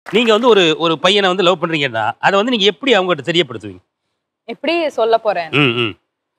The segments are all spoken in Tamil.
நீங்க வந்து ஒரு ஒரு பையனை வந்து லவ் பண்றீங்கன்னா அதை வந்து நீங்க எப்படி அவங்ககிட்ட தெரியப்படுத்துவீங்க எப்படி சொல்ல போறேன் ம் ம்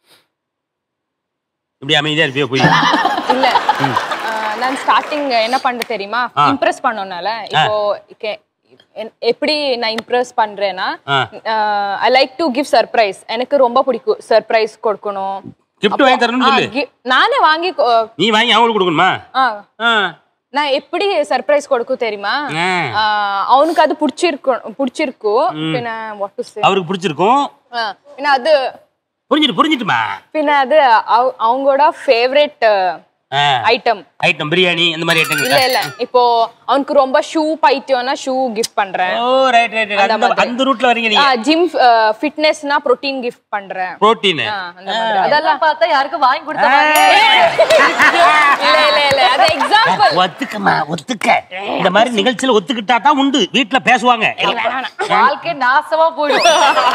இப்படி அமைதியா இருப்பியோ போய் இல்ல ஆஹ் நான் ஸ்டார்டிங் என்ன பண்ண தெரியுமா ஆ. இம்ப்ரெஸ் பண்ணனால இப்போ கே- என்- எப்படி நான் இம்ப்ரெஸ் பண்றேன்னா ஆ. I like to give surprise எனக்கு ரொம்ப பிடிக்கும் சர்ப்ரைஸ் கொடுக்கணும் கிஃப்ட் வாங்கி தரணும்னு ஆ, சொல்லு gi- நானே வாங்கி கொ- நீ வாங்கி அவங்களுக்கு கொடுக்கணுமா ஆ, ஆ. நான் எப்படி சர்ப்ரைஸ் கொடுக்கும் தெரியுமா ஆ. ஆஹ் அவனுக்கு அது பிடிச்சிருக்கும் பிடிச்சிருக்கும் பின்ன வாட் டு சே அவருக்கு பிடிச்சிருக்கும் பின்ன அது புரிஞ்சுட்டு புரிஞ்சுட்டுமா பின்ன அது அவ- அவங்களோட ஃபேவரட் ஐட்டம் ஐட்டம் பிரியாணி அந்த மாதிரி இல்ல ஐட்டம் இல்ல இப்போ அவனுக்கு ரொம்ப ஷூ பைத்தியம்னா ஷூ கிஃப்ட் பண்றேன் ஓ ரைட் ரைட் அந்த மாதிரி. அந்த ரூட்ல வரீங்க நீங்க ஜிம் ஃபிட்னஸ்னா புரோட்டீன் கிஃப்ட் பண்றேன் புரோட்டீன் ஆ, அந்த மாதிரி. அதெல்லாம் பார்த்தா யாருக்கும் வாங்கி கொடுத்த மாதிரி இல்ல இல்ல இல்ல அது எக்ஸாம்பிள் ஒத்துக்கமா ஒத்துக்க இந்த மாதிரி நிகழ்ச்சியில ஒத்துக்கிட்டா தான் உண்டு வீட்டுல பேசுவாங்க வாழ்க்கை நாசமா போயிடும்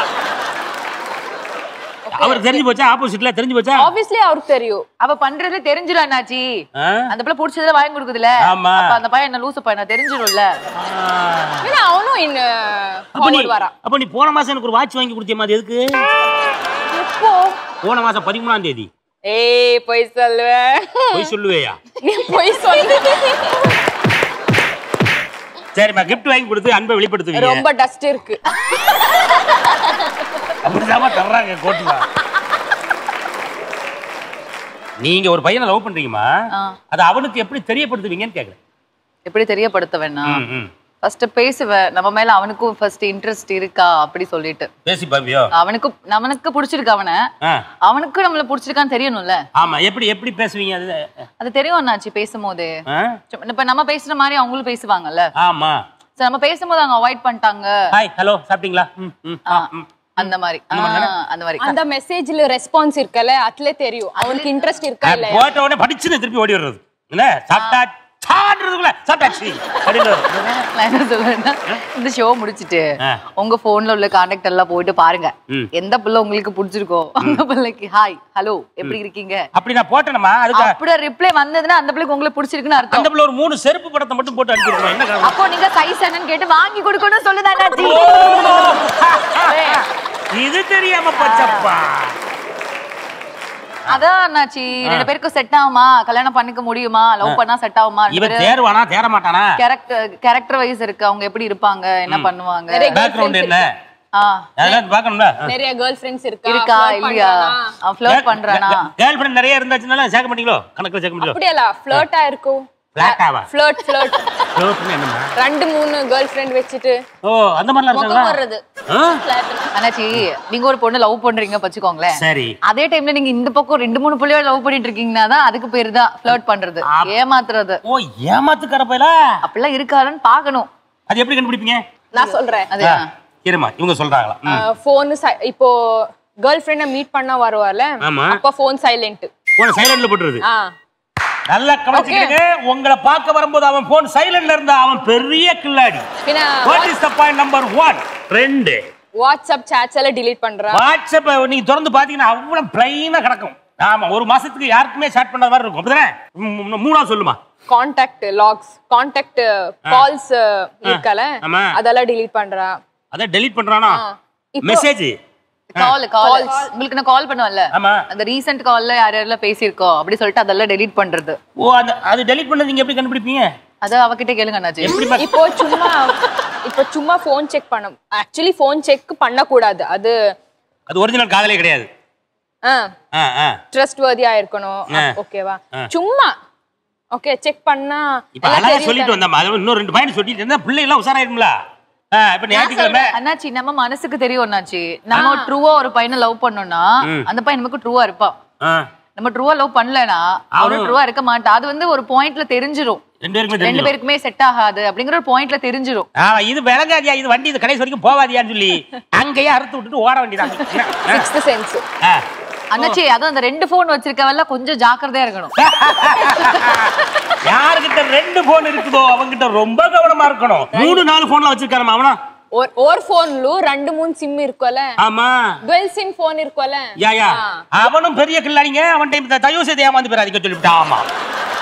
அவருக்கு தெரிஞ்சு போச்சா ஆப்போசிட்ல தெரிஞ்சு போச்சா ஆப்வியஸ்லி அவருக்கு தெரியும் அவ பண்றது தெரிஞ்சிடும் என்னாச்சி ஆ? அந்த பிள்ளை புடிச்சதுல வாங்கி கொடுக்குதுல ஆமா. அப்ப அந்த பையன் என்ன லூசு பையன் தெரிஞ்சிடும்ல ஏன்னா அவனும் இன் அப்ப நீ ஃபார்வர்ட் வரா அப்ப நீ போன மாசம் எனக்கு ஒரு வாட்ச் வாங்கி கொடுத்திய மாதிரி எதுக்கு எப்போ போன மாசம் பதிமூணாம் தேதி ஏய் பொய் சொல்லுவேன் போய் சொல்லுவேயா நீ பொய் சொல்லு சரிம்மா கிஃப்ட் வாங்கி கொடுத்து அன்பை வெளிப்படுத்துவீங்க ரொம்ப டஸ்ட் இருக்கு அப்படிதாம்மா தர்றாங்க கோட்டுல நீங்க ஒரு பையனை லவ் பண்றீங்கம்மா ஆ. அது அவனுக்கு எப்படி தெரியப்படுத்துவீங்கன்னு கேக்குறேன் எப்படி தெரியப்படுத்த வேணாம் ம், ம். ஃபர்ஸ்ட் பேசுவேன் நம்ம மேல அவனுக்கும் ஃபர்ஸ்ட் இன்ட்ரெஸ்ட் இருக்கா அப்படி சொல்லிட்டு பேசி பாப்பியோ அவனுக்கு நமக்கு பிடிச்சிருக்கு அவனை ஆ. அவனுக்கு நம்மள பிடிச்சிருக்கான்னு தெரியணும்ல ஆமா எப்படி எப்படி பேசுவீங்க அது அது தெரியும் அண்ணாச்சி பேசும்போது ஆ? சும்மா இப்ப நம்ம பேசுற மாதிரி அவங்களும் பேசுவாங்கல்ல ஆமா சரி நம்ம பேசும்போது அவங்க அவாய்ட் பண்ணிட்டாங்க ஹாய் ஹலோ சாப்பிட்டீங்களா ம், ம், ஆ, ம். அந்த மாதிரி ஆ, அந்த மாதிரி அந்த மெசேஜ்ல ரெஸ்பான்ஸ் இருக்கல அதுல தெரியும் அவனுக்கு இன்ட்ரெஸ்ட் இருக்கா அது இல்லையா போட்ட உடனே படிச்சுன்னு திருப்பி ஓடி வர்றது என்ன சாப்பிட்டா சான்றதுக்குள்ள சாப்பிட்டாச்சு அப்படின்னு நான் என்ன சொல்றேன்னா இந்த ஷோ முடிச்சிட்டு ஆ. உங்க போன்ல உள்ள கான்டாக்ட் எல்லாம் போயிட்டு பாருங்க ம். எந்த பிள்ளை உங்களுக்கு பிடிச்சிருக்கோ அந்த பிள்ளைக்கு ஹாய் ஹலோ எப்படி இருக்கீங்க அப்படி நான் போட்டேனமா அதுக்கு அப்படியே ரிப்ளை வந்ததுன்னா அந்த பிள்ளைக்கு உங்களுக்கு பிடிச்சிருக்குன்னு அந்த அர்த்தம் பிள்ளை ஒரு மூணு செருப்பு படத்தை மட்டும் போட்டு அனுப்பிடுவோம் என்ன காரணம் அப்போ நீங்க சைஸ் என்னன்னு கேட்டு வாங்கி கொடுக்கணும் சொல்லுதாண்ணாச்சி இது தெரியாம பச்சப்பா அதான் அண்ணாச்சி ரெண்டு பேருக்கும் செட் ஆகுமா கல்யாணம் பண்ணிக்க முடியுமா லவ் பண்ணா செட் ஆகுமா இவன் தேர்வானா தேர மாட்டானா கேரக்டர் கேரக்டர் வைஸ் இருக்கு அவங்க எப்படி இருப்பாங்க என்ன பண்ணுவாங்க நிறைய பேக்ரவுண்ட் என்ன ஆ, அதெல்லாம் பார்க்கணும்ல நிறைய கேர்ள் ஃப்ரெண்ட்ஸ் இருக்கா இருக்கா flirt இல்லையா பண்றானா? ஃப்ளோட் பண்றானா கேர்ள் ஃப்ரெண்ட் நிறைய இருந்தாச்சுனால சேர்க்க மாட்டீங்களோ கணக்குல சேர்க்க முடியல அப்படியல்ல ஃபிளர்ட்டா இருக்கும் பிளாட்டாவா ஃபிளர்ட் ஃபிளர்ட் ஃப்ளோட்னு என்னமா ரெண்டு மூணு கேர்ள் ஃப்ரெண்ட் வச்சுட்டு ஓ அந்த மாதிரிலாம் முகம் இருக்காங்களா வர்றது ஆ? அண்ணாச்சி நீங்க ஒரு பொண்ணு லவ் பண்றீங்க வச்சுக்கோங்களேன் சரி அதே டைம்ல நீங்க இந்த பக்கம் ரெண்டு மூணு புள்ளையோட லவ் பண்ணிட்டு இருக்கீங்கன்னா தான் அதுக்கு பேரு தான் ஃப்ளர்ட் பண்றது ஏமாத்துறது ஓ ஏமாத்துக்கார பையலா அப்படிலாம் இருக்காருன்னு பாக்கணும் அது எப்படி கண்டுபிடிப்பீங்க நான் சொல்றேன் அது ஆ, இருமா இவங்க சொல்றாங்களா ம். போன் இப்போ கேர்ள் ஃப்ரெண்ட மீட் பண்ண வருவார்ல ஆமா. அப்ப போன் சைலண்ட் போன சைலண்ட்ல போட்டுருது ஆ நல்லா கவனிச்சுக்கிடுங்க உங்களை பார்க்க வரும்போது அவன் போன் சைலண்ட்ல இருந்தா அவன் பெரிய கில்லாடி பின்ன what is the point number one ரெண்டு வாட்ஸ்அப் சாட்ஸ் எல்லாம் delete பண்றான் வாட்ஸ்அப் நீங்க திறந்து பாத்தீங்கன்னா அவ்வளவு பிளைனா கிடக்கும் ஆமா ஒரு மாசத்துக்கு யாருக்குமே ஸ்டார்ட் பண்ண மாதிரி இருக்கும் அப்படிதானே ம், ம், மூணா சொல்லுமா காண்டாக்ட் லாக்ஸ் காண்டாக்ட் கால்ஸ் இருக்கல ஆமா. அதெல்லாம் delete பண்றான் அதான் டெலீட் பண்றானா இப்போ- மெசேஜ் கால் கால் உங்களுக்கு நான் கால் பண்ணுவேன்ல ஆமா அந்த ரீசெண்ட் கால்ல யார் யாரெல்லாம் பேசியிருக்கோம் அப்படி சொல்லிட்டு அதெல்லாம் டெலீட் பண்றது ஓ அந்த அது டெலீட் பண்ணது நீங்க எப்படி கண்டுபிடிப்பீங்க அது அவகிட்ட கேளுங்க அண்ணாச்சி எப்படி பா- இப்போ சும்மா இப்போ சும்மா ஃபோன் செக் பண்ண ஆக்சுவலி ஃபோன் செக் பண்ணக்கூடாது அது அது ஒரிஜினல் காதலே கிடையாது ஆ ஆ ட்ரஸ்ட் வர்தியா இருக்கணும் ஆ. ஓகேவா சும்மா ஓகே செக் பண்ணா இப்ப எல்லாம் அழகா தெரியும் சொல்லிட்டு வந்தா அது இன்னும் ரெண்டு பாயிண்ட் சொல்லிட்டு இருந்தா பிள்ளை எல்லாம் உசாராயிரும்ல ஆ, இப்ப ஞாயிற்றுக்கிழமை அண்ணாச்சி நம்ம மனசுக்கு தெரியும் அண்ணாச்சி நம்ம ட்ரூவா ஒரு பையனை லவ் பண்ணோம்னா அந்த பையன் நமக்கு ட்ரூவா இருப்பான் ஆ, நம்ம ட்ரூவா லவ் பண்ணலனா அவனும் ட்ரூவா இருக்க மாட்டான் அது வந்து ஒரு பாயிண்ட்ல தெரிஞ்சிரும் ரெண்டு பேருக்குமே ரெண்டு தெரியும் பேருக்குமே செட் ஆகாது அப்படிங்கிற ஒரு பாயிண்ட்ல தெரிஞ்சிரும் ஆ இது விளங்காதியா இது வண்டி இது கடைசி வரைக்கும் போவாதியான்னு சொல்லி அங்கேயே அறுத்து விட்டுட்டு ஓட வேண்டியதான் சிக்ஸ்த் சென்ஸ் அண்ணாச்சி அதுவும் அந்த ரெண்டு போன் வச்சிருக்கவல்ல கொஞ்சம் ஜாக்கிரதையா இருக்கணும் யாருக்கிட்ட ரெண்டு போன் இருக்குதோ அவங்கிட்ட ரொம்ப கவனமா இருக்கணும் மூணு நாலு போன்ல வச்சிருக்காரு அவனா ஒரு ஒரு ஃபோன்லு ரெண்டு மூணு சிம் இருக்கும்ல ஆமா டுவெல் சிம் ஃபோன் இருக்கும்ல யா யா ஆ. அவனும் பெரிய கில்லாடிங்க அவன் டைம் தயவு செய்து ஏமாந்து போயிடாதீங்க சொல்லிவிட்டா ஆமா